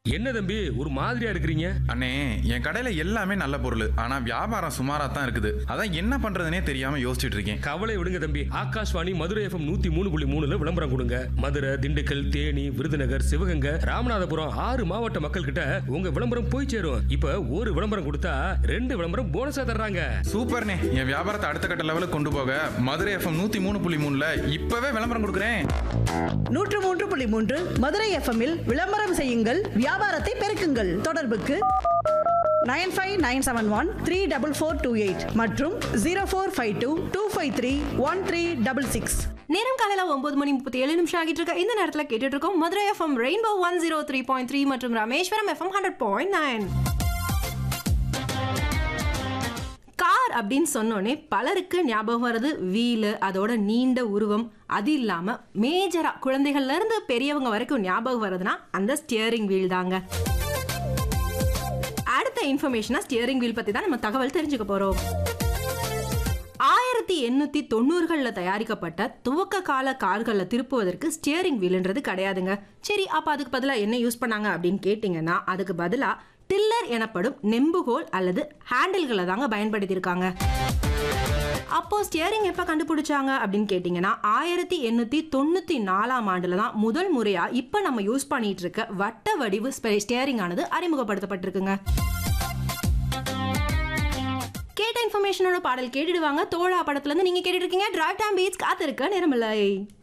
என்ன தம்பி ஒரு மாதிரியா இருக்கிறீங்க அண்ணே என் கடையில எல்லாமே நல்ல பொருள் ஆனா வியாபாரம் சுமாரா தான் இருக்குது அதான் என்ன பண்றதுனே தெரியாம யோசிச்சுட்டு இருக்கேன் கவலை விடுங்க தம்பி ஆகாஷ்வாணி மதுரை எஃப்எம் நூத்தி மூணு புள்ளி மூணுல விளம்பரம் கொடுங்க மதுரை திண்டுக்கல் தேனி விருதுநகர் சிவகங்கை ராமநாதபுரம் ஆறு மாவட்ட மக்கள் கிட்ட உங்க விளம்பரம் போய் சேரும் இப்ப ஒரு விளம்பரம் கொடுத்தா ரெண்டு விளம்பரம் போனஸா தர்றாங்க சூப்பர்ண்ணே என் வியாபாரத்தை அடுத்த கட்ட லெவலுக்கு கொண்டு போக மதுரை எஃப்எம் நூத்தி மூணு புள்ளி மூணுல இப்பவே விளம்பரம் கொடுக்குறேன் நூற்று மூன்று புள்ளி மூன்று மதுரை எஃப்எம்மில் விளம்பரம் செய்யுங்கள் வியாபாரத்தை பெருக்குங்கள் தொடர்புக்கு nine five nine seven one three double four two eight மற்றும் zero four five two two five three one three double six நேரம் காலையில ஒன்பது மணி முப்பத்தி ஏழு நிமிஷம் ஆகிட்டு இருக்க இந்த நேரத்துல கேட்டுட்டு இருக்கோம் Madurai FM rainbow one zero three point three மற்றும் Rameswaram FM hundred point nine car அப்படின்னு சொன்னோடனே பலருக்கு ஞாபகம் வர்றது வீலு அதோட நீண்ட உருவம் அது இல்லாம மேஜரா குழந்தைகள்ல இருந்து பெரியவங்க வரைக்கும் ஞாபகம் வருதுன்னா அந்த ஸ்டியரிங் வீல் தாங்க அடுத்த இன்ஃபர்மேஷனா ஸ்டியரிங் வீல் பத்தி தான் நம்ம தகவல் தெரிஞ்சுக்க போறோம் ஆயிரத்தி எண்ணூத்தி தொண்ணூறுகளில் தயாரிக்கப்பட்ட துவக்க கால கார்களை திருப்புவதற்கு ஸ்டியரிங் வீல்ன்றது கிடையாதுங்க சரி அப்ப அதுக்கு பதிலாக என்ன யூஸ் பண்ணாங்க அப்படின்னு கேட்டிங்கன்னா அதுக்கு பதிலாக டில்லர் எனப்படும் நெம்புகோல் அல்லது ஹேண்டில்களை தாங்க பயன்படுத்தியிருக்காங்க அப்போ ஸ்டியரிங் எப்போ கண்டுபிடிச்சாங்க அப்படின்னு கேட்டிங்கன்னா ஆயிரத்தி எண்ணூற்றி தொண்ணூற்றி நாலாம் ஆண்டில் தான் முதல் முறையாக இப்போ நம்ம யூஸ் பண்ணிட்டு இருக்க வட்ட வடிவு ஸ்டியரிங் ஆனது அறிமுகப்படுத்தப்பட்டிருக்குங்க கேட்ட இன்ஃபர்மேஷனோட பாடல் கேட்டுடுவாங்க தோழா படத்துல இருந்து நீங்க கேட்டுட்டு இருக்கீங்க டிரைவ் டைம் பீச் காத்திருக்க நேரமில்லை